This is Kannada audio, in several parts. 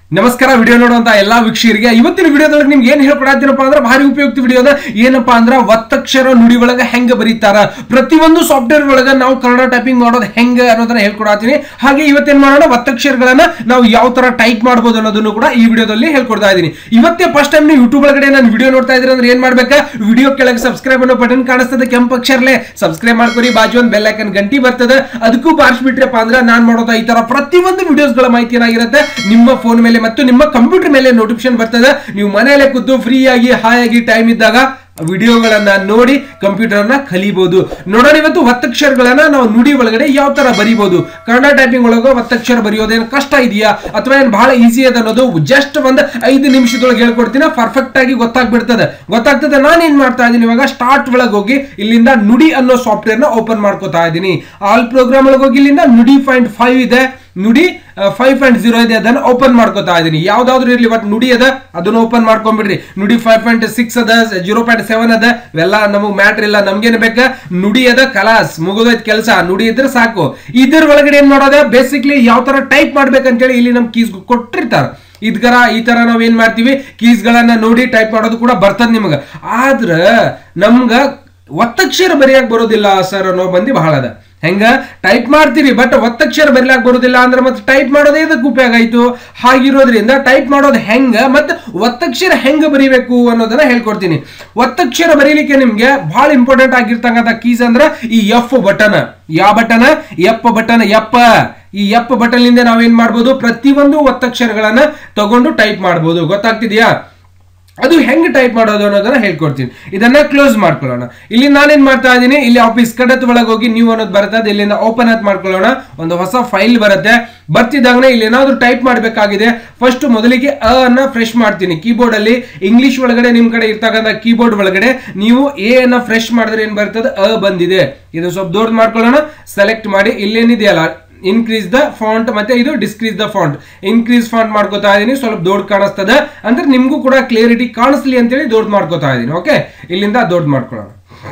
ನಮಸ್ಕಾರ ವಿಡಿಯೋ ನೋಡುವಂತ ಎಲ್ಲಾ ವೀಕ್ಷಕರಿಗೆ ಇವತ್ತಿನ ವಿಡಿಯೋದೊಳಗೆ ನಿಮ್ಗೆ ಏನ್ ಹೇಳ್ಕೊಡತ್ತೀನಪ್ಪ ಅಂದ್ರೆ ಭಾರಿ ಉಪಯುಕ್ತ ವಿಡಿಯೋ ಅದ ಏನಪ್ಪಾ ಅಂದ್ರೆ ಒತ್ತಕ್ಷರ ನುಡಿ ಒಳಗ ಹೆಂಗ ಬರೀತಾರ ಪ್ರತಿಯೊಂದು ಸಾಫ್ಟ್ವೇರ್ ಒಳಗ ನಾವು ಕನ್ನಡ ಟೈಪಿಂಗ್ ಮಾಡೋದು ಹೆಂಗ ಅನ್ನೋದನ್ನ ಹೇಳ್ಕೊಡತ್ತೀನಿ ಹಾಗೆ ಇವತ್ತೇನ್ ಮಾಡೋಣ ಒತ್ತಕ್ಷರಗಳನ್ನ ನಾವು ಯಾವ ತರ ಟೈಪ್ ಮಾಡ್ಬೋದು ಅನ್ನೋದನ್ನು ಕೂಡ ಈ ವಿಡಿಯೋದಲ್ಲಿ ಹೇಳ್ಕೊಡ್ತಾ ಇದ್ದೀನಿ ಇವತ್ತೇ ಫಸ್ಟ್ ಟೈಮ್ ನೀವು ಯೂಟ್ಯೂಬ್ ಒಳಗಡೆ ನಾನು ವಿಡಿಯೋ ನೋಡ್ತಾ ಇದ್ರೆ ಅಂದ್ರೆ ಏನ್ ಮಾಡ್ಬೇಕಾ ವಿಡಿಯೋ ಕೆಳಗೆ ಸಬ್ಸ್ಕ್ರೈಬ್ ಅನ್ನೋ ಬಟನ್ ಕಾಣಿಸ್ತದೆ ಕೆಂಪು ಅಕ್ಷರಲೆ ಸಬ್ಸ್ಕ್ರೈಬ್ ಮಾಡ್ಕೊರಿ ಬಾಜು ಒಂದು ಬೆಲ್ ಐಕನ್ ಗಂಟಿ ಬರ್ತದೆ ಅದಕ್ಕೂ ಬಾರಿಸ್ಬಿಟ್ರಪ್ಪ ಅಂದ್ರೆ ನಾನ್ ಮಾಡೋದ ಈ ತರ ಪ್ರತಿಯೊಂದು ವಿಡಿಯೋಸ್ಗಳ ಮಾಹಿತಿ ಏನಾಗಿರುತ್ತೆ ನಿಮ್ಮ ಫೋನ್ ಮೇಲೆ ಮತ್ತು ನಿಮ್ಮ ಕಂಪ್ಯೂಟರ್ ಮೇಲೆ ನೋಟಿಫಿಕೇಶನ್ ಬರ್ತದೆ ನೀವು ಮನೆಯಲ್ಲೇ ಕೂತು ಫ್ರೀ ಆಗಿ ಹಾಯಾಗಿ ಟೈಮ್ ಇದ್ದಾಗ ವಿಡಿಯೋಗಳನ್ನ ನೋಡಿ ಕಂಪ್ಯೂಟರ್ನ ಕಲಿಬಹುದು ನೋಡೋಣ ಇವತ್ತು ಒತ್ತಕ್ಷರಗಳನ್ನ ನಾವು ನುಡಿ ಒಳಗಡೆ ಯಾವ ತರ ಬರಿಬಹುದು ಕನ್ನಡ ಟೈಪಿಂಗ್ ಒಳಗೆ ಒತ್ತಕ್ಷರ ಬರೆಯೋದೇನು ಕಷ್ಟ ಇದೆಯಾ ಅಥವಾ ಏನು ಬಹಳ ಈಸಿ ಅದ ಅನ್ನೋದು ಜಸ್ಟ್ ಒಂದು ಐದು ನಿಮಿಷದೊಳಗೆ ಹೇಳ್ಕೊಡ್ತೀನಿ ಪರ್ಫೆಕ್ಟ್ ಆಗಿ ಗೊತ್ತಾಗ್ಬಿಡ್ತದೆ ಗೊತ್ತಾಗ್ತದೆ ನಾನು ಏನ್ ಮಾಡ್ತಾ ಇದ್ದೀನಿ ಇವಾಗ ಸ್ಟಾರ್ಟ್ ಒಳಗೆ ಹೋಗಿ ಇಲ್ಲಿಂದ ನುಡಿ ಅನ್ನೋ ಸಾಫ್ಟ್ವೇರ್ ನ ಓಪನ್ ಮಾಡ್ಕೋತಾ ಇದ್ದೀನಿ ಆಲ್ ಪ್ರೋಗ್ರಾಮ್ ಒಳಗೆ ಹೋಗಿ ಇಲ್ಲಿಂದ ನುಡಿ ಪಾಯಿಂಟ್ ಫೈವ್ ಇದೆ ನುಡಿ ಫೈವ್ ಪಾಯಿಂಟ್ ಜೀರೋ ಇದೆ ಅದನ್ನ ಓಪನ್ ಮಾಡ್ಕೋತಾ ಇದೀನಿ ಯಾವ್ದಾದ್ರು ಇರ್ಲಿ ಬಟ್ ನುಡಿ ಅದ ಅದನ್ನ ಓಪನ್ ಮಾಡ್ಕೊಂಡ್ಬಿಡ್ರಿ ನುಡಿ ಫೈವ್ ಪಾಯಿಂಟ್ ಸಿಕ್ಸ್ ಅದ ಜೀರೋ ಪಾಯಿಂಟ್ ಸೆವೆನ್ ಅದ ಇವೆಲ್ಲ ನಮಗ್ ಮ್ಯಾಟ್ರ್ ಇಲ್ಲ ನಮ್ಗೇನ್ ಬೇಕ ನುಡಿ ಅದ ಕಲಾಸ್ ಮುಗಿದೋಯ್ತು ಕೆಲಸ ನುಡಿ ಇದ್ರೆ ಸಾಕು ಇದ್ರ ಒಳಗಡೆ ಏನ್ ಮಾಡೋದ ಬೇಸಿಕ್ಲಿ ಯಾವ ತರ ಟೈಪ್ ಮಾಡ್ಬೇಕಂತೇಳಿ ಇಲ್ಲಿ ನಮ್ ಕೀಸ್ ಕೊಟ್ಟಿರ್ತಾರ ಇದ್ಕರ ಈ ತರ ನಾವ್ ಏನ್ ಮಾಡ್ತೀವಿ ಕೀಸ್ ಗಳನ್ನ ನೋಡಿ ಟೈಪ್ ಮಾಡೋದು ಕೂಡ ಬರ್ತದ ನಿಮಗ ಆದ್ರ ನಮ್ಗ ಒತ್ತಕ್ಷರ ಬರೆಯಕ್ ಬರೋದಿಲ್ಲ ಸರ್ ಅನ್ನೋ ಮಂದಿ ಬಹಳ ಅದ ಹೆಂಗ ಟೈಪ್ ಮಾಡ್ತೀರಿ ಬಟ್ ಒತ್ತಕ್ಷರ ಬರಿಲಾಕ್ ಬರೋದಿಲ್ಲ ಅಂದ್ರೆ ಮತ್ತೆ ಟೈಪ್ ಮಾಡೋದೇ ಇದಕ್ಕೆ ಉಪಯೋಗ ಆಯ್ತು ಹಾಗಿರೋದ್ರಿಂದ ಟೈಪ್ ಮಾಡೋದು ಹೆಂಗ ಮತ್ತೆ ಒತ್ತಕ್ಷರ ಹೆಂಗ ಬರಿಬೇಕು ಅನ್ನೋದನ್ನ ಹೇಳ್ಕೊಡ್ತೀನಿ ಒತ್ತಕ್ಷರ ಬರೀಲಿಕ್ಕೆ ನಿಮ್ಗೆ ಬಹಳ ಇಂಪಾರ್ಟೆಂಟ್ ಆಗಿರ್ತಕ್ಕಂಥ ಕೀಸ್ ಅಂದ್ರೆ ಈ ಎಫ್ ಬಟನ್ ಯಾವ ಬಟನ್ ಎಫ್ ಬಟನ್ ಎಪ್ಪ ಈ ಎಫ್ ಬಟನ್ ಇಂದ ನಾವೇನ್ ಮಾಡ್ಬೋದು ಪ್ರತಿಯೊಂದು ಒತ್ತಕ್ಷರಗಳನ್ನ ತಗೊಂಡು ಟೈಪ್ ಮಾಡ್ಬೋದು ಗೊತ್ತಾಗ್ತಿದ್ಯಾ ಅದು ಹೆಂಗ್ ಟೈಪ್ ಮಾಡೋದು ಅನ್ನೋದನ್ನ ಹೇಳ್ಕೊಡ್ತೀನಿ ಇದನ್ನ ಕ್ಲೋಸ್ ಮಾಡ್ಕೊಳ್ಳೋಣ ಇಲ್ಲಿ ನಾನೇನ್ ಮಾಡ್ತಾ ಇದ್ದೀನಿ ಇಲ್ಲಿ ಆಫೀಸ್ ಕಡತ್ ಒಳಗೆ ಹೋಗಿ ನೀವು ಅನ್ನೋದು ಬರ್ತದೆ ಇಲ್ಲಿಂದ ಓಪನ್ ಅಪ್ ಮಾಡ್ಕೊಳ್ಳೋಣ ಒಂದು ಹೊಸ ಫೈಲ್ ಬರುತ್ತೆ ಬರ್ತಿದ್ದಾಗನೇ ಇಲ್ಲಿ ಏನಾದ್ರು ಟೈಪ್ ಮಾಡಬೇಕಾಗಿದೆ ಫಸ್ಟ್ ಮೊದಲಿಗೆ ಅ ಅನ್ನ ಫ್ರೆಶ್ ಮಾಡ್ತೀನಿ ಕೀಬೋರ್ಡ್ ಅಲ್ಲಿ ಇಂಗ್ಲಿಷ್ ಒಳಗಡೆ ನಿಮ್ ಕಡೆ ಇರ್ತಕ್ಕಂಥ ಕೀಬೋರ್ಡ್ ಒಳಗಡೆ ನೀವು ಎ ಅನ್ನ ಫ್ರೆಶ್ ಮಾಡಿದ್ರೆ ಏನ್ ಬರ್ತದೆ ಅ ಬಂದಿದೆ ಇದು ಸ್ವಲ್ಪ ದೊಡ್ಡ ಮಾಡ್ಕೊಳ್ಳೋಣ ಸೆಲೆಕ್ಟ್ ಮಾಡಿ ಇಲ್ಲೇನಿದೆಯಲ್ಲ ಇನ್ಕ್ರೀಸ್ ದ ಫಾಂಟ್ ಮತ್ತೆ ಇದು decrease the font increase font ಮಾಡ್ಕೋತಾ ಇದೀನಿ ಸ್ವಲ್ಪ ದೊಡ್ಡ ಕಾಣಿಸ್ತದೆ ಅಂದ್ರೆ ನಿಮ್ಗೂ ಕೂಡ ಕ್ಲಿಯರಿಟಿ ಕಾಣಿಸ್ಲಿ ಅಂತೇಳಿ ದೊಡ್ಡ ಮಾಡ್ಕೋತಾ ಇದೀನಿ ಓಕೆ ಇಲ್ಲಿಂದ ದೊಡ್ಡ ಮಾಡ್ಕೊಳ್ಳೋಣ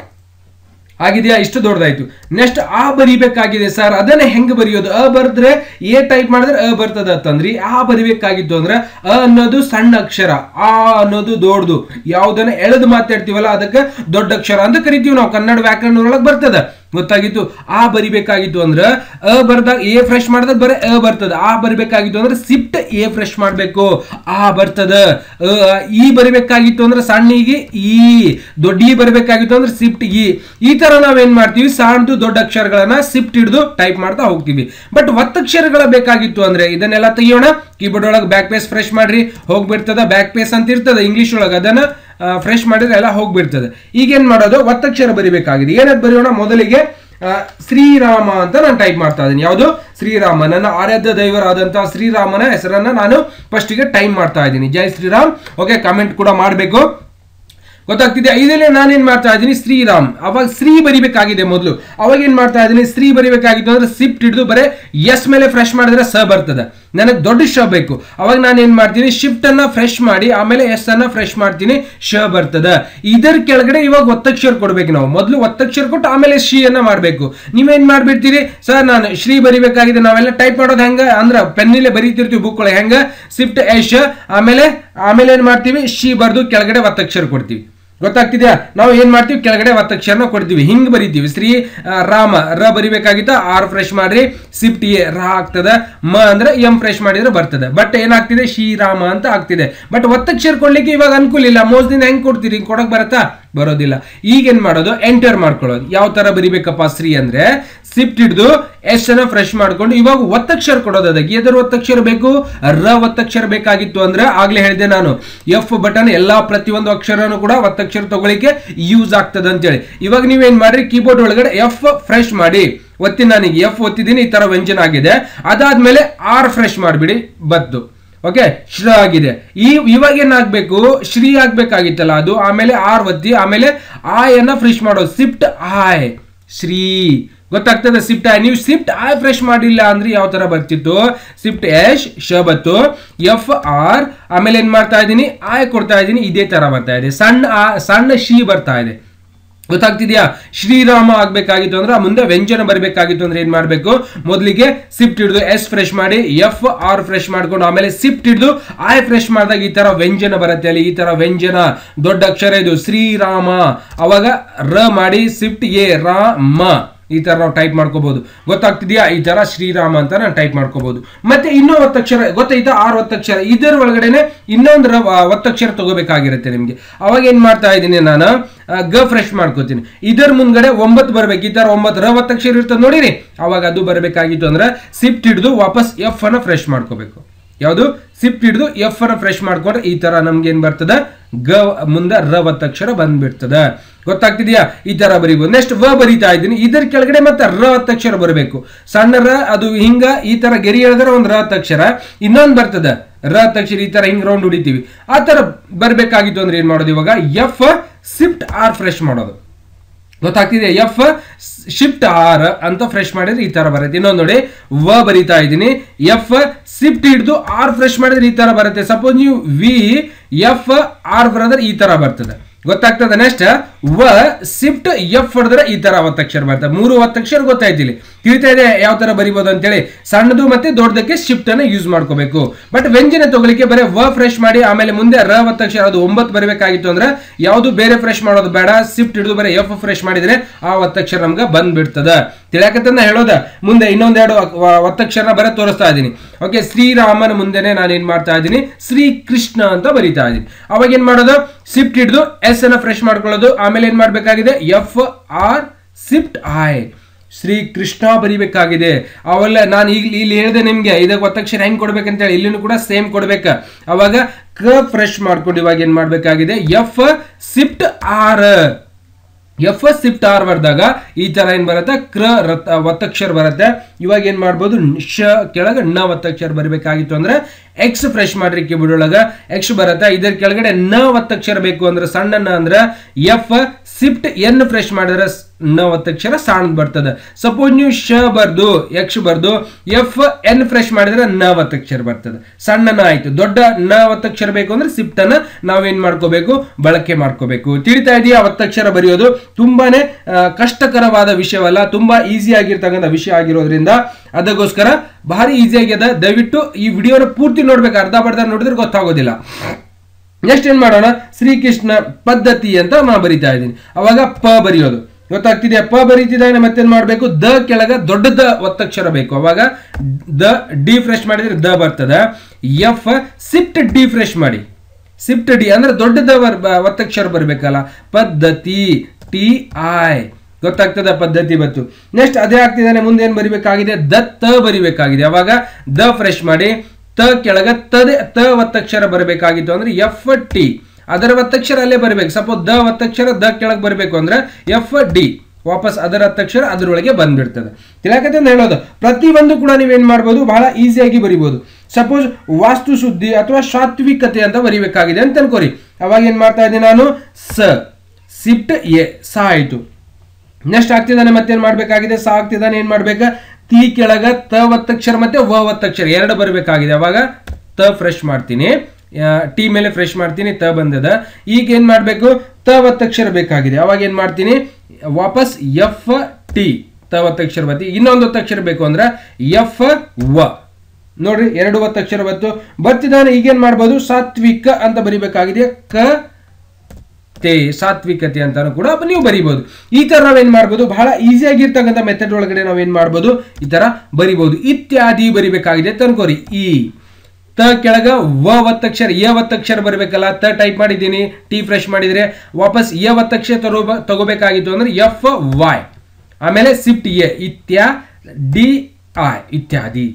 ಆಗಿದೆಯಾ ಇಷ್ಟು ದೊಡ್ಡದಾಯ್ತು ನೆಕ್ಸ್ಟ್ ಆ ಬರಿಬೇಕಾಗಿದೆ ಸರ್ ಅದನ್ನ ಹೆಂಗ್ ಬರೆಯೋದು ಅ ಬರೆದ್ರೆ ಎ ಟೈಪ್ ಮಾಡಿದ್ರೆ ಅ ಬರ್ತದ ಅಂತಂದ್ರಿ ಆ ಬರಿಬೇಕಾಗಿತ್ತು ಅಂದ್ರೆ ಅ ಅನ್ನೋದು ಸಣ್ಣ ಅಕ್ಷರ ಆ ಅನ್ನೋದು ದೊಡ್ಡದು ಯಾವ್ದನ್ನ ಎಳೆದು ಮಾತಾಡ್ತೀವಲ್ಲ ಅದಕ್ಕೆ ದೊಡ್ಡ ಅಕ್ಷರ ಅಂತ ಕರಿತೀವಿ ನಾವು ಕನ್ನಡ ವ್ಯಾಕರಣ ಒಳಗೆ ಬರ್ತದ ಗೊತ್ತಾಗಿತ್ತು ಆ ಬರಿಬೇಕಾಗಿತ್ತು ಅಂದ್ರೆ ಅ ಬರ್ದಾಗ ಎ ಫ್ರೆಶ್ ಮಾಡಿದಾಗ ಬರೀ ಅ ಬರ್ತದ ಆ ಬರಿಬೇಕಾಗಿತ್ತು ಅಂದ್ರೆ ಸಿಫ್ಟ್ ಎ ಫ್ರೆಶ್ ಮಾಡ್ಬೇಕು ಆ ಬರ್ತದ ಅ ಈ ಬರಿಬೇಕಾಗಿತ್ತು ಅಂದ್ರೆ ಸಣ್ಣಿಗೆ ಈ ದೊಡ್ಡ ಈ ಬರಬೇಕಾಗಿತ್ತು ಅಂದ್ರೆ ಸಿಫ್ಟ್ ಇ ಈ ತರ ನಾವೇನ್ ಮಾಡ್ತೀವಿ ಸಣ್ಣದು ದೊಡ್ಡ ಅಕ್ಷರಗಳನ್ನ ಸಿಫ್ಟ್ ಹಿಡಿದು ಟೈಪ್ ಮಾಡ್ತಾ ಹೋಗ್ತೀವಿ ಬಟ್ ಒತ್ತಕ್ಷರಗಳ ಬೇಕಾಗಿತ್ತು ಅಂದ್ರೆ ಇದನ್ನೆಲ್ಲ ತೆಗಿಯೋಣ ಕೀಬೋರ್ಡ್ ಒಳಗೆ ಬ್ಯಾಕ್ ಪೇಸ್ ಫ್ರೆಶ್ ಮಾಡ್ರಿ ಹೋಗ್ಬಿಡ್ತದ ಬ್ಯಾಕ್ ಪೇಸ್ ಅಂತ ಇರ್ತದ ಇಂಗ್ಲಿಷ್ ಒಳಗೆ ಅದನ್ನ ಫ್ರೆಶ್ ಮಾಡಿದ್ರೆ ಎಲ್ಲ ಹೋಗ್ಬಿಡ್ತದೆ ಈಗೇನ್ ಮಾಡೋದು ಒತ್ತಕ್ಷರ ಬರಿಬೇಕಾಗಿದೆ ಏನದ್ ಬರೆಯೋಣ ಮೊದಲಿಗೆ ಆ, ಶ್ರೀರಾಮ ಅಂತ ನಾನು ಟೈಪ್ ಮಾಡ್ತಾ ಇದ್ದೀನಿ ಯಾವುದು ಶ್ರೀರಾಮ ನನ್ನ ಆರಾಧ್ಯ ದೈವರಾದಂತಹ ಶ್ರೀರಾಮನ ಹೆಸರನ್ನ ನಾನು ಫಸ್ಟಿಗೆ ಟೈಪ್ ಮಾಡ್ತಾ ಇದ್ದೀನಿ ಜೈ ಶ್ರೀರಾಮ್ ಓಕೆ ಕಮೆಂಟ್ ಕೂಡ ಮಾಡಬೇಕು ಗೊತ್ತಾಗ್ತಿದೆ ಇದರಲ್ಲಿ ನಾನೇನ್ ಮಾಡ್ತಾ ಇದ್ದೀನಿ ಶ್ರೀರಾಮ್ ಅವಾಗ ಶ್ರೀ ಬರಿಬೇಕಾಗಿದೆ ಮೊದಲು ಅವಾಗ ಏನ್ ಮಾಡ್ತಾ ಇದ್ದೀನಿ ಶ್ರೀ ಬರಿಬೇಕಾಗಿತ್ತು ಅಂದ್ರೆ ಸಿಫ್ಟ್ ಹಿಡಿದು ಬರೀ ಎಸ್ ಮೇಲೆ ಫ್ರೆಶ್ ಮಾಡಿದ್ರೆ ಸ ಬರ್ತದೆ ನನಗೆ ದೊಡ್ಡ ಶ ಬೇಕು ಅವಾಗ ನಾನು ಏನ್ ಮಾಡ್ತೀನಿ ಶಿಫ್ಟ್ ಅನ್ನ ಫ್ರೆಶ್ ಮಾಡಿ ಆಮೇಲೆ ಎಸ್ ಅನ್ನ ಫ್ರೆಶ್ ಮಾಡ್ತೀನಿ ಶ ಬರ್ತದೆ ಇದರ ಕೆಳಗಡೆ ಇವಾಗ ಒತ್ತಕ್ಷರ ಕೊಡ್ಬೇಕು ನಾವು ಮೊದಲು ಒತ್ತಕ್ಷರ ಕೊಟ್ಟು ಆಮೇಲೆ ಶಿ ಅನ್ನ ಮಾಡ್ಬೇಕು ನೀವೇನ್ ಮಾಡ್ಬಿಡ್ತೀರಿ ಸರ್ ನಾನು ಶ್ರೀ ಬರಿಬೇಕಾಗಿದೆ ನಾವೆಲ್ಲ ಟೈಪ್ ಮಾಡೋದು ಹೆಂಗ ಅಂದ್ರೆ ಪೆನ್ನಿಲೆ ಬರೀತಿರ್ತೀವಿ ಬುಕ್ ಒಳಗೆ ಹೆಂಗ ಶಿಫ್ಟ್ ಎಶ್ ಆಮೇಲೆ ಆಮೇಲೆ ಏನ್ ಮಾಡ್ತೀವಿ ಶಿ ಬರ್ದು ಕೆಳಗಡೆ ಒತ್ತಕ್ಷರ ಕೊಡ್ತೀವಿ ಗೊತ್ತಾಗ್ತಿದ್ಯಾ ನಾವು ಏನ್ ಮಾಡ್ತೀವಿ ಕೆಳಗಡೆ ಒತ್ತಕ್ಷರನ ಕೊಡ್ತೀವಿ ಹಿಂಗ್ ಬರಿತೀವಿ ಶ್ರೀ ಆ, ರಾಮ ರ ಬರಿಬೇಕಾಗಿತ್ತ ಆರ್ ಫ್ರೆಶ್ ಮಾಡ್ರಿ ಸಿಫ್ಟ್ ಎ ರ ಆಗ್ತದ ಮ ಅಂದ್ರೆ ಎಂ ಫ್ರೆಶ್ ಮಾಡಿದ್ರೆ ಬರ್ತದೆ ಬಟ್ ಏನಾಗ್ತಿದೆ ಶ್ರೀರಾಮ ಅಂತ ಆಗ್ತಿದೆ ಬಟ್ ಒತ್ತಕ್ಷರ ಕೊಡ್ಲಿಕ್ಕೆ ಇವಾಗ ಅನುಕೂಲ ಇಲ್ಲ ಮೋಸದಿಂದ ಹೆಂಗ್ ಕೊಡ್ತೀರಿ ಹಿಂಗ್ ಕೊಡಕ್ ಬರತ್ತಾ ಬರೋದಿಲ್ಲ ಈಗ ಏನ್ ಮಾಡೋದು ಎಂಟರ್ ಮಾಡ್ಕೊಳ್ಳೋದು ಯಾವ ತರ ಬರಿಬೇಕಪ್ಪ ಶ್ರೀ ಅಂದ್ರೆ ಸಿಫ್ಟ್ ಹಿಡಿದು ಎಸ್ ಅನ್ನ ಫ್ರೆಶ್ ಮಾಡ್ಕೊಂಡು ಇವಾಗ ಒತ್ತಕ್ಷರ ಕೊಡೋದು ಅದಕ್ಕೆ ಎದರ ಒತ್ತಕ್ಷರ ಬೇಕು ರ ಒತ್ತಕ್ಷರ ಬೇಕಾಗಿತ್ತು ಅಂದ್ರೆ ಆಗ್ಲೇ ಹೇಳಿದೆ ನಾನು ಎಫ್ ಬಟನ್ ಎಲ್ಲಾ ಪ್ರತಿಯೊಂದು ಅಕ್ಷರನು ಕೂಡ ಒತ್ತಕ್ಷರ ತಗೊಳಿಕ್ಕೆ ಯೂಸ್ ಆಗ್ತದೆ ಅಂತೇಳಿ ಇವಾಗ ನೀವೇನ್ ಮಾಡ್ರಿ ಕೀಬೋರ್ಡ್ ಒಳಗಡೆ ಎಫ್ ಫ್ರೆಶ್ ಮಾಡಿ ಒತ್ತಿ ನನಗೆ ಎಫ್ ಒತ್ತಿದ್ದೀನಿ ಈ ತರ ವ್ಯಂಜನ ಆಗಿದೆ ಅದಾದ್ಮೇಲೆ ಆರ್ ಫ್ರೆಶ್ ಮಾಡಿಬಿಡಿ ಬದ್ದು ಓಕೆ ಶ್ರ ಆಗಿದೆ ಈ ಇವಾಗ ಏನಾಗ್ಬೇಕು ಶ್ರೀ ಆಗ್ಬೇಕಾಗಿತ್ತಲ್ಲ ಅದು ಆಮೇಲೆ ಆರ್ ಒತ್ತಿ ಆಮೇಲೆ ಆಯನ್ನ ಫ್ರೆಶ್ ಮಾಡೋದು ಸಿಫ್ಟ್ ಆಯ್ ಶ್ರೀ ಗೊತ್ತಾಗ್ತದೆ ಸಿಫ್ಟ್ ಆಯ್ ನೀವು ಸಿಫ್ಟ್ ಆಯ್ ಫ್ರೆಶ್ ಮಾಡಿಲ್ಲ ಅಂದ್ರೆ ಯಾವ ತರ ಬರ್ತಿತ್ತು ಸಿಫ್ಟ್ ಎಶ್ ಶ ಬತ್ತು ಎಫ್ ಆರ್ ಆಮೇಲೆ ಏನ್ ಮಾಡ್ತಾ ಇದ್ದೀನಿ ಆಯ್ ಕೊಡ್ತಾ ಇದ್ದೀನಿ ಇದೇ ತರ ಬರ್ತಾ ಇದೆ ಸಣ್ಣ ಆ ಸಣ್ಣ ಶಿ ಬರ್ತಾ ಇದೆ ಗೊತ್ತಾಗ್ತಿದ್ಯಾ ಶ್ರೀರಾಮ ಆಗ್ಬೇಕಾಗಿತ್ತು ಅಂದ್ರೆ ಮುಂದೆ ವ್ಯಂಜನ ಬರಬೇಕಾಗಿತ್ತು ಅಂದ್ರೆ ಏನ್ ಮಾಡ್ಬೇಕು ಮೊದಲಿಗೆ ಸಿಫ್ಟ್ ಹಿಡಿದು ಎಸ್ ಫ್ರೆಶ್ ಮಾಡಿ ಎಫ್ ಆರ್ ಫ್ರೆಶ್ ಮಾಡ್ಕೊಂಡು ಆಮೇಲೆ ಸಿಫ್ಟ್ ಹಿಡಿದು ಐ ಫ್ರೆಶ್ ಮಾಡಿದಾಗ ಈ ತರ ವ್ಯಂಜನ ಬರುತ್ತೆ ಅಲ್ಲಿ ಈ ತರ ವ್ಯಂಜನ ದೊಡ್ಡ ಅಕ್ಷರ ಇದು ಶ್ರೀರಾಮ ಅವಾಗ ರ ಮಾಡಿ ಸಿಫ್ಟ್ ಎ ರಾಮ ಈ ತರ ನಾವು ಟೈಪ್ ಮಾಡ್ಕೋಬಹುದು ಗೊತ್ತಾಗ್ತಿದ್ಯಾ ಈ ತರ ಶ್ರೀರಾಮ ಅಂತ ನಾನು ಟೈಪ್ ಮಾಡ್ಕೋಬಹುದು ಮತ್ತೆ ಇನ್ನೂ ಒತ್ತಕ್ಷರ ಗೊತ್ತಾಯ್ತಾ ಆರು ಒತ್ತಕ್ಷರ ಇದರ ಒಳಗಡೆನೆ ಇನ್ನೊಂದು ರ ಒತ್ತಕ್ಷರ ತಗೋಬೇಕಾಗಿರುತ್ತೆ ನಿಮ್ಗೆ ಅವಾಗ ಏನ್ ಮಾಡ್ತಾ ಇದ್ದೀನಿ ನಾನು ಆ, ಗ ಫ್ರೆಶ್ ಮಾಡ್ಕೋತೀನಿ ಇದರ ಮುಂದ್ಗಡೆ ಒಂಬತ್ತು ಬರ್ಬೇಕು ಈ ತರ ಒಂಬತ್ತು ರ ಒತ್ತಕ್ಷರ ಇರ್ತದೆ ನೋಡಿರಿ ಅವಾಗ ಅದು ಬರಬೇಕಾಗಿತ್ತು ಅಂದ್ರೆ ಸಿಫ್ಟ್ ಹಿಡಿದು ವಾಪಸ್ ಎಫ್ ಅನ್ನ ಫ್ರೆಶ್ ಮಾಡ್ಕೋಬೇಕು ಯಾವುದು ಸಿಫ್ಟ್ ಹಿಡಿದು ಎಫ್ ಅನ್ನ ಫ್ರೆಶ್ ಮಾಡ್ಕೊಂಡ್ರೆ ಈ ತರ ನಮ್ಗೆ ಏನ್ ಬರ್ತದ ಗ ಮುಂದೆ ರ ಒತ್ತಕ್ಷರ ಬಂದ್ಬಿಡ್ತದ ಗೊತ್ತಾಗ್ತಿದ್ಯಾ ಈ ತರ ಬರೀಬಹುದು ನೆಕ್ಸ್ಟ್ ವ ಬರೀತಾ ಇದ್ದೀನಿ ಇದರ ಕೆಳಗಡೆ ಮತ್ತೆ ರ ಒತ್ತಕ್ಷರ ಬರಬೇಕು ಸಣ್ಣ ರ ಅದು ಹಿಂಗ ಈ ತರ ಗೆರಿ ಹೇಳಿದ್ರೆ ಒಂದು ರ ಒತ್ತಕ್ಷರ ಇನ್ನೊಂದು ಬರ್ತದ ರ ಒತ್ತಕ್ಷರ ಈ ತರ ಹಿಂಗ್ ರೌಂಡ್ ಹೊಡಿತೀವಿ ಆ ತರ ಬರ್ಬೇಕಾಗಿತ್ತು ಅಂದ್ರೆ ಏನ್ ಮಾಡೋದು ಇವಾಗ ಎಫ್ ಸಿಫ್ಟ್ ಆರ್ ಫ್ರೆಶ್ ಮಾಡೋದು ಗೊತ್ತಾಗ್ತಿದೆ ಎಫ್ ಶಿಫ್ಟ್ ಆರ್ ಅಂತ ಫ್ರೆಶ್ ಮಾಡಿದ್ರೆ ಈ ತರ ಬರುತ್ತೆ ಇನ್ನೊಂದು ನೋಡಿ ವ ಬರಿತಾ ಇದ್ದೀನಿ ಎಫ್ ಶಿಫ್ಟ್ ಹಿಡಿದು ಆರ್ ಫ್ರೆಶ್ ಮಾಡಿದ್ರೆ ಈ ತರ ಬರುತ್ತೆ ಸಪೋಸ್ ನೀವು ವಿ ಎಫ್ ಆರ್ ಬರೆದ್ರೆ ಈ ತರ ಬರ್ತದೆ ಗೊತ್ತಾಗ್ತದೆ ನೆಕ್ಸ್ಟ್ ವ ಶಿಫ್ಟ್ ಎಫ್ ಹೊಡೆದ್ರೆ ಈ ತರ ಒತ್ತಕ್ಷರ ಬರ್ತದೆ ಮೂರು ಒತ್ತಕ್ಷರ ಗೊತ್ತಾಯ್ತಿಲ್ಲ ತಿಳಿತಾ ಇದೆ ಯಾವ ತರ ಬರಿಬೋದು ಅಂತೇಳಿ ಸಣ್ಣದು ಮತ್ತೆ ದೊಡ್ಡದಕ್ಕೆ ಶಿಫ್ಟ್ ಅನ್ನ ಯೂಸ್ ಮಾಡ್ಕೋಬೇಕು ಬಟ್ ವ್ಯಂಜನ ತಗೊಳಿಕ್ಕೆ ಬರೀ ವ ಫ್ರೆಶ್ ಮಾಡಿ ಆಮೇಲೆ ಮುಂದೆ ರ ಒತ್ತಕ್ಷರ ಅದು ಒಂಬತ್ತು ಬರಬೇಕಾಗಿತ್ತು ಅಂದ್ರೆ ಯಾವುದು ಬೇರೆ ಫ್ರೆಶ್ ಮಾಡೋದು ಬೇಡ ಶಿಫ್ಟ್ ಹಿಡಿದು ಬರೀ ಎಫ್ ಫ್ರೆಶ್ ಮಾಡಿದ್ರೆ ಆ ಒತ್ತಕ್ಷರ ನಮ್ಗೆ ಬಂದ್ಬಿಡ್ತದ ತಿಳಿಯಾಕತ್ತಂದ ಹೇಳೋದ ಮುಂದೆ ಇನ್ನೊಂದೆರಡು ವ- ಒತ್ತಕ್ಷರನ ಬರ ತೋರಿಸ್ತಾ ಇದ್ದೀನಿ ಓಕೆ ಶ್ರೀರಾಮನ ಮುಂದೆನೆ ನಾನು ಏನ್ ಮಾಡ್ತಾ ಇದ್ದೀನಿ ಶ್ರೀ ಕೃಷ್ಣ ಅಂತ ಬರಿತಾ ಇದ್ದೀನಿ ಅವಾಗ ಏನ್ ಮಾಡೋದು ಶಿಫ್ಟ್ ಹಿಡಿದು ಎಸ್ ಅನ್ನ ಫ್ರೆಶ್ ಮಾಡ್ಕೊಳ್ಳೋದು ಆಮೇಲೆ ಏನ್ ಮಾಡ್ಬೇಕಾಗಿದೆ F R shift I Shri Krishna ಬರಿಬೇಕಾಗಿದೆ ಅವೆಲ್ಲ ನಾನು ಈಗ ಇಲ್ಲಿ ಹೇಳಿದೆ ನಿಮ್ಗೆ ಇದಕ್ಕೆ ಒತ್ತಕ್ಷರ ಹೆಂಗ್ ಕೊಡ್ಬೇಕಂತೇಳಿ ಇಲ್ಲಿನೂ ಕೂಡ ಸೇಮ್ ಕೊಡ್ಬೇಕ ಅವಾಗ ಕ ಫ್ರೆಶ್ ಮಾಡ್ಕೊಂಡು ಇವಾಗ ಏನ್ ಮಾಡ್ಬೇಕಾಗಿದೆ F shift R F S shift R ಬರ್ದಾಗ ಈ ತರ ಏನ್ ಬರುತ್ತೆ ಕ್ರ ರತ್ ಒತ್ತಕ್ಷರ ಬರುತ್ತೆ ಇವಾಗ ಏನ್ ಮಾಡ್ಬೋದು ಶ ಕೆಳಗೆ ನ ಒತ್ತಕ್ಷರ ಬರಬೇಕಾಗಿತ್ತು ಅಂದ್ರೆ ಎಕ್ಸ್ ಫ್ರೆಶ್ ಮಾಡ್ರಿ ಕೀಬೋರ್ಡ್ ಒಳಗ ಎಕ್ಸ್ ಬರುತ್ತೆ ಇದರ ಕೆಳಗಡೆ ನ ಒತ್ತಕ್ಷರ ಬೇಕು ಅಂದ್ರೆ ಸಣ್ಣ ನ ಅಂದ್ರೆ ಎಫ್ ಶಿಫ್ಟ್ ಎನ್ ಫ್ರೆಶ್ ಮಾಡಿದ್ರೆ ಸ್- ನ ಒತ್ತಕ್ಷರ ಸಣ್ಣ ಬರ್ತದೆ ಸಪೋಸ್ ನೀವು ಶ ಬರ್ದು ಎಕ್ಸ್ ಬರ್ದು ಎಫ್ ಎನ್ ಫ್ರೆಶ್ ಮಾಡಿದ್ರೆ ನ ಒತ್ತಕ್ಷರ ಬರ್ತದೆ ಸಣ್ಣ ನ ಆಯ್ತು ದೊಡ್ಡ ನ ಒತ್ತಕ್ಷರ ಬೇಕು ಅಂದ್ರೆ ಶಿಫ್ಟ್ ಅನ್ನ ನಾವೇನ್ ಮಾಡ್ಕೋಬೇಕು ಬಳಕೆ ಮಾಡ್ಕೋಬೇಕು ತಿಳಿತಾ ಇದೆಯಾ ಒತ್ತಕ್ಷರ ಬರೆಯೋದು ತುಂಬಾನೇ ಆ, ಕಷ್ಟಕರವಾದ ವಿಷಯವಲ್ಲ ತುಂಬಾ ಈಸಿ ಆಗಿರ್ತಕ್ಕಂಥ ವಿಷಯ ಆಗಿರೋದ್ರಿಂದ ಅದಕ್ಕೋಸ್ಕರ ಭಾರಿ ಈಸಿ ಆಗ್ಯದ ದಯವಿಟ್ಟು ಈ ವಿಡಿಯೋನ ಪೂರ್ತಿ ನೋಡ್ಬೇಕು ಅರ್ಧ ಬರ್ಧ ನೋಡಿದ್ರೆ ಗೊತ್ತಾಗೋದಿಲ್ಲ ನೆಕ್ಸ್ಟ್ ಏನ್ ಮಾಡೋಣ ಶ್ರೀಕೃಷ್ಣ ಪದ್ಧತಿ ಅಂತ ನಾ ಬರಿತಾ ಇದ್ದೀನಿ ಅವಾಗ ಪ ಬರೆಯೋದು ಗೊತ್ತಾಗ್ತಿದೆ ಪ ಬರೀತಿದ್ದಾನೆ ಮತ್ತೇನ್ ಮಾಡ್ಬೇಕು ದ ಕೆಳಗ ದೊಡ್ಡದ ಒತ್ತಕ್ಷರ ಬೇಕು ಅವಾಗ ದ ಡಿ ಫ್ರೆಶ್ ಮಾಡಿದ್ರೆ ದ ಬರ್ತದ ಎಫ್ ಸಿಫ್ಟ್ ಡಿ ಫ್ರೆಶ್ ಮಾಡಿ ಸಿಫ್ಟ್ ಡಿ ಅಂದ್ರೆ ದೊಡ್ಡದ ವರ್- ಬ- ಒತ್ತಕ್ಷರ ಬರಬೇಕಲ್ಲ ಪದ್ಧತಿ ಟಿ ಐ ಗೊತ್ತಾಗ್ತದ ಪದ್ಧತಿ ಬತ್ತು ನೆಕ್ಸ್ಟ್ ಅದೇ ಆಗ್ತಿದ್ದಾನೆ ಮುಂದೆ ಏನ್ ಬರಿಬೇಕಾಗಿದೆ ದ ತ ಬರಿಬೇಕಾಗಿದೆ ಅವಾಗ ದ ಫ್ರೆಶ್ ಮಾಡಿ ತ ಕೆಳಗ ತದೆ ತ ಒತ್ತಕ್ಷರ ಬರಬೇಕಾಗಿತ್ತು ಅಂದ್ರೆ ಎಫ್ ಟಿ ಅದರ ಒತ್ತಕ್ಷರ ಅಲ್ಲೇ ಬರಬೇಕು ಸಪೋಸ್ ದ ಒತ್ತಕ್ಷರ ದ ಕೆಳಗೆ ಬರಬೇಕು ಅಂದ್ರೆ ಎಫ್ ಡಿ ವಾಪಸ್ ಅದರ ಒತ್ತಕ್ಷರ ಅದರೊಳಗೆ ಬಂದ್ಬಿಡ್ತದೆ ತಿಳಕತೆ ಅಂತ ಹೇಳೋದು ಪ್ರತಿಯೊಂದು ಕೂಡ ನೀವೇನ್ ಮಾಡ್ಬೋದು ಬಹಳ ಈಸಿಯಾಗಿ ಬರಿಬೋದು ಸಪೋಸ್ ವಾಸ್ತು ಶುದ್ಧಿ ಅಥವಾ ಸಾತ್ವಿಕತೆ ಅಂತ ಬರಿಬೇಕಾಗಿದೆ ಅಂತ ಅನ್ಕೋರಿ ಅವಾಗ ಏನ್ ಮಾಡ್ತಾ ಇದ್ದೀನಿ ನಾನು ಸ ಸಿಫ್ಟ್ ಎ ಸ ಆಯ್ತು ನೆಕ್ಸ್ಟ್ ಆಗ್ತಿದ್ದಾನೆ ಮತ್ತೇನ್ ಮಾಡ್ಬೇಕಾಗಿದೆ ಸಾ ಆಗ್ತಿದ್ದಾನೆ ಏನ್ ಮಾಡ್ಬೇಕ ತಿ ಕೆಳಗ ತ ಒತ್ತಕ್ಷರ ಮತ್ತೆ ವ ಒತ್ತಕ್ಷರ ಎರಡು ಬರಬೇಕಾಗಿದೆ ಅವಾಗ ತ ಫ್ರೆಶ್ ಮಾಡ್ತೀನಿ ಟಿ ಮೇಲೆ ಫ್ರೆಶ್ ಮಾಡ್ತೀನಿ ತ ಬಂದದ ಈಗ ಏನ್ ಮಾಡ್ಬೇಕು ತ ಒತ್ತಕ್ಷರ ಬೇಕಾಗಿದೆ ಅವಾಗ ಏನ್ ಮಾಡ್ತೀನಿ ವಾಪಸ್ ಎಫ್ ಟಿ ತ ಒತ್ತಕ್ಷರ ಬತ್ತಿ ಇನ್ನೊಂದು ಒತ್ತಕ್ಷರ ಬೇಕು ಅಂದ್ರೆ ಎಫ್ ವ ನೋಡ್ರಿ ಎರಡು ಒತ್ತಕ್ಷರ ಬತ್ತು ಬರ್ತಿದ್ದಾನೆ ಈಗೇನ್ ಮಾಡ್ಬೋದು ಸಾತ್ವಿಕ ಅಂತ ಬರಿಬೇಕಾಗಿದೆ ಕ ತೆ ಸಾತ್ವಿಕತೆ ಅಂತಾನು ಕೂಡ ನೀವು ಬರಿಬಹುದು ಈ ತರ ನಾವೇನ್ ಮಾಡ್ಬೋದು ಬಹಳ ಈಸಿ ಆಗಿರ್ತಕ್ಕಂಥ ಮೆಥಡ್ ಒಳಗಡೆ ನಾವೇನ್ ಮಾಡ್ಬೋದು ಈ ತರ ಬರಿಬಹುದು ಇತ್ಯಾದಿ ಬರಿಬೇಕಾಗಿದೆ ಅಂತ ಅನ್ಕೋರಿ ಈ ತ ಕೆಳಗ ವ ಒತ್ತಕ್ಷರ ಎ ಒತ್ತಕ್ಷರ ಬರಬೇಕಲ್ಲ ತ ಟೈಪ್ ಮಾಡಿದ್ದೀನಿ ಟಿ ಫ್ರೆಶ್ ಮಾಡಿದ್ರೆ ವಾಪಸ್ ಎ ಒತ್ತಕ್ಷರ ತರೋ ತಗೋಬೇಕಾಗಿತ್ತು ಅಂದ್ರೆ ಎಫ್ ವೈ ಆಮೇಲೆ ಸಿಫ್ಟ್ ಎ ಇತ್ಯಾ ಡಿ ಐ ಇತ್ಯಾದಿ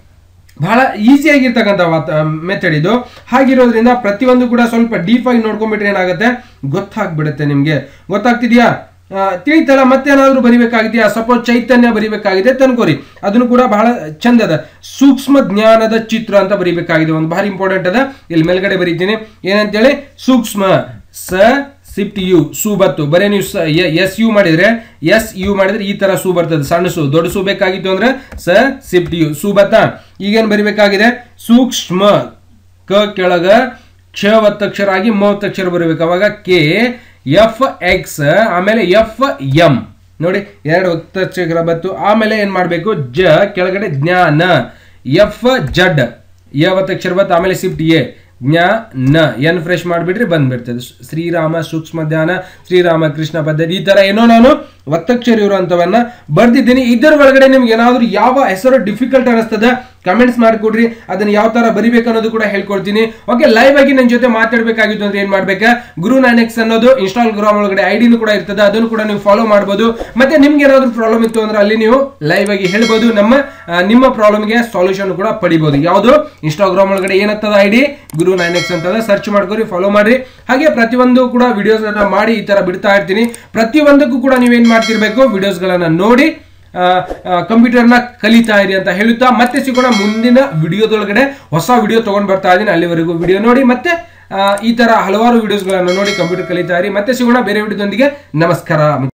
ಬಹಳ ಈಸಿ ಆಗಿರ್ತಕ್ಕಂಥ ಮೆಥಡ್ ಇದು ಹಾಗಿರೋದ್ರಿಂದ ಪ್ರತಿಯೊಂದು ಕೂಡ ಸ್ವಲ್ಪ ಡೀಪ್ ಆಗಿ ನೋಡ್ಕೊಂಡ್ಬಿಟ್ರೆ ಏನಾಗುತ್ತೆ ಗೊತ್ತಾಗ್ಬಿಡುತ್ತೆ ನಿಮ್ಗೆ ಗೊತ್ತಾಗ್ತಿದ್ಯಾ ಆ, ತಿಳಿತಲ್ಲ ಮತ್ತೇನಾದ್ರೂ ಬರಿಬೇಕಾಗಿದೆಯಾ ಸಪೋಸ್ ಚೈತನ್ಯ ಬರಿಬೇಕಾಗಿದೆ ತನ್ಕೋರಿ ಅದನ್ನು ಕೂಡ ಬಹಳ ಚಂದದ ಸೂಕ್ಷ್ಮ ಜ್ಞಾನದ ಚಿತ್ರ ಅಂತ ಬರಿಬೇಕಾಗಿದೆ ಒಂದು ಭಾರಿ ಇಂಪಾರ್ಟೆಂಟ್ ಅದ ಇಲ್ಲಿ ಮೇಲ್ಗಡೆ ಬರೀತೀನಿ ಏನಂತೇಳಿ ಸೂಕ್ಷ್ಮ ಸ ಸಿಫ್ಟ್ ಯು ಸು ಬತ್ತು ಬರೀ ನೀವು ಎಸ್ ಯು ಮಾಡಿದ್ರೆ ಎಸ್ ಯು ಮಾಡಿದ್ರೆ ಈ ತರ ಸು ಬರ್ತದೆ ಸಣ್ಣ ಸು ದೊಡ್ಡ ಸು ಬೇಕಾಗಿತ್ತು ಅಂದ್ರೆ ಸ ಸಿಫ್ಟ್ ಯು ಸು ಬತ್ತಾ ಈಗೇನ್ ಬರಿಬೇಕಾಗಿದೆ ಸೂಕ್ಷ್ಮ ಕ ಕೆಳಗ ಕ್ಷ ಒತ್ತಕ್ಷರ ಆಗಿ ಮ ಒತ್ತಕ್ಷರ ಬರಬೇಕು ಅವಾಗ ಕೆ ಎಫ್ ಎಕ್ಸ್ ಆಮೇಲೆ ಎಫ್ ಎಂ ನೋಡಿ ಎರಡು ಒತ್ತಕ್ಷರ ಬತ್ತು ಆಮೇಲೆ ಏನ್ ಮಾಡಬೇಕು ಜ ಕೆಳಗಡೆ ಜ್ಞಾನ ಎಫ್ ಜಡ್ ಯ ಒತ್ತಕ್ಷರ ಬತ್ತು ಆಮೇಲೆ ಸಿಫ್ಟ್ ಎ ಜ್ಞಾ ನ ಎನ್ ಫ್ರೆಶ್ ಮಾಡಿಬಿಟ್ರೆ ಬಂದ್ಬಿಡ್ತದೆ ಶ್ರೀರಾಮ ಸೂಕ್ಷ್ಮ ಧ್ಯಾನ ಶ್ರೀರಾಮ ಕೃಷ್ಣ ಪದ್ಧತಿ ಈ ತರ ಏನೋ ನಾನು ಒತ್ತಕ್ಷರ ಇರುವಂತವನ್ನ ಬರ್ದಿದ್ದೀನಿ ಇದರ ಒಳಗಡೆ ನಿಮ್ಗೆ ಏನಾದ್ರು ಯಾವ ಹೆಸರು ಡಿಫಿಕಲ್ಟ್ ಅನಿಸ್ತದ ಕಮೆಂಟ್ಸ್ ಮಾಡಿಕೊಡ್ರಿ ಅದನ್ನ ಯಾವ ತರ ಬರಿಬೇಕು ಅನ್ನೋದು ಕೂಡ ಹೇಳ್ಕೊಡ್ತೀನಿ ಓಕೆ ಲೈವ್ ಆಗಿ ನನ್ನ ಜೊತೆ ಮಾತಾಡ್ಬೇಕಾಗಿತ್ತು ಅಂದ್ರೆ ಏನ್ ಮಾಡ್ಬೇಕಾ ಗುರು ನೈನ್ ಎಕ್ಸ್ ಅನ್ನೋದು ಇನ್ಸ್ಟಾಗ್ರಾಮ್ ಒಳಗಡೆ ಐಡಿನೂ ಕೂಡ ಇರ್ತದೆ ಅದನ್ನು ಕೂಡ ನೀವು ಫಾಲೋ ಮಾಡಬಹುದು ಮತ್ತೆ ನಿಮ್ಗೆ ಏನಾದ್ರು ಪ್ರಾಬ್ಲಮ್ ಇತ್ತು ಅಂದ್ರೆ ಅಲ್ಲಿ ನೀವು ಲೈವ್ ಆಗಿ ಹೇಳ್ಬೋದು ನಮ್ಮ ಆ, ನಿಮ್ಮ ಪ್ರಾಬ್ಲಮ್ಗೆ ಸಾಲ್ಯೂಷನ್ ಕೂಡ ಪಡಿಬಹುದು ಯಾವುದು ಇನ್ಸ್ಟಾಗ್ರಾಮ್ ಒಳಗಡೆ ಏನತ್ತದ ಐಡಿ ಗುರು ನೈನ್ ಎಕ್ಸ್ ಅಂತದ ಸರ್ಚ್ ಮಾಡ್ಕೊರಿ ಫಾಲೋ ಮಾಡ್ರಿ ಹಾಗೆ ಪ್ರತಿಯೊಂದು ಕೂಡ ವಿಡಿಯೋಸ್ ಮಾಡಿ ಈ ತರ ಬಿಡ್ತಾ ಇರ್ತೀನಿ ಪ್ರತಿಯೊಂದಕ್ಕೂ ಕೂಡ ನೀವೇನ್ ಮಾಡ್ತಿರ್ಬೇಕು ವಿಡಿಯೋಸ್ ಗಳನ್ನ ನೋಡಿ ಕಂಪ್ಯೂಟರ್ನ ಕಲಿತಾ ಇರಿ ಅಂತ ಹೇಳುತ್ತಾ ಮತ್ತೆ ಸಿಗೋಣ ಮುಂದಿನ ವಿಡಿಯೋದೊಳಗಡೆ ಹೊಸ ವಿಡಿಯೋ ತಗೊಂಡ್ ಬರ್ತಾ ಇದ್ದೀನಿ ಅಲ್ಲಿವರೆಗೂ ವಿಡಿಯೋ ನೋಡಿ ಮತ್ತೆ ಆ, ಈ ತರ ಹಲವಾರು ವಿಡಿಯೋಸ್ಗಳನ್ನು ನೋಡಿ ಕಂಪ್ಯೂಟರ್ ಕಲಿತಾ ಇರಿ ಮತ್ತೆ ಸಿಗೋಣ ಬೇರೆ ವಿಡಿಯೋದೊಂದಿಗೆ ನಮಸ್ಕಾರ